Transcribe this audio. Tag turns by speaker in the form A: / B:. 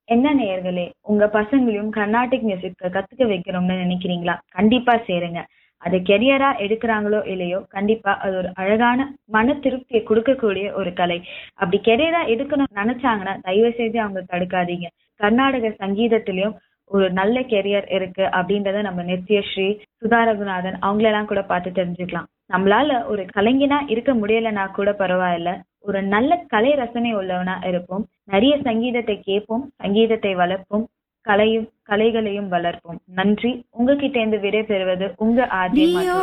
A: என்ன நேயர்களே உங்க பசங்களையும் கர்நாடிக் மியூசிக் கத்துக்க வைக்கணும்னு நினைக்கிறீங்களா கண்டிப்பா சேருங்க அது கெரியரா எடுக்கிறாங்களோ இல்லையோ கண்டிப்பா அது ஒரு அழகான மன திருப்தியை கொடுக்கக்கூடிய ஒரு கலை அப்படி கெரியரா எடுக்கணும்னு நினைச்சாங்கன்னா தயவு செய்து அவங்க தடுக்காதீங்க கர்நாடக சங்கீதத்திலயும் ஒரு நல்ல கெரியர் இருக்கு அப்படின்றத நம்ம நித்யஸ்ரீ சுதா ரகுநாதன் அவங்களெல்லாம் கூட பார்த்து தெரிஞ்சுக்கலாம் நம்மளால ஒரு கலைஞனா இருக்க முடியலன்னா கூட பரவாயில்ல ஒரு நல்ல கலை ரசனை உள்ளவனா இருப்போம் நிறைய சங்கீதத்தை கேட்போம் சங்கீதத்தை வளர்ப்போம் கலையும் கலைகளையும் வளர்ப்போம் நன்றி உங்ககிட்ட இருந்து விடை பெறுவது உங்க ஆர்ஜி